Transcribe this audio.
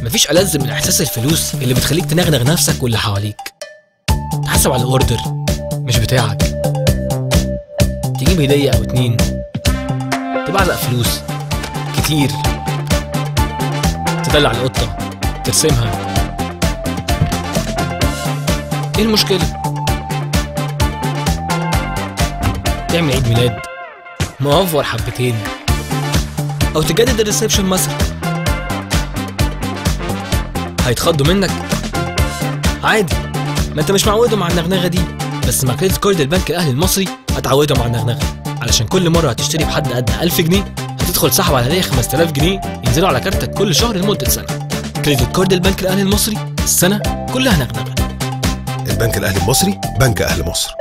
مفيش ألذ من إحساس الفلوس اللي بتخليك تنغنغ نفسك واللي حواليك تحسب على أوردر مش بتاعك تجيب هدية أو اتنين تبعزق فلوس كتير تدلع القطة ترسمها ايه المشكلة؟ تعمل عيد ميلاد مأفور حبتين أو تجدد الريسبشن مثلا هيتخضوا منك عادي ما انت مش معودهم على النغنغه دي بس مع كريدت كارد البنك الاهلي المصري هتعودهم على النغنغه علشان كل مره هتشتري بحد ادنى 1000 جنيه هتدخل سحب على هديه 5000 جنيه ينزلوا على كارتك كل شهر لمده سنه كريدت كارد البنك الاهلي المصري السنه كلها نغنغه البنك الأهلي المصري بنك أهل مصر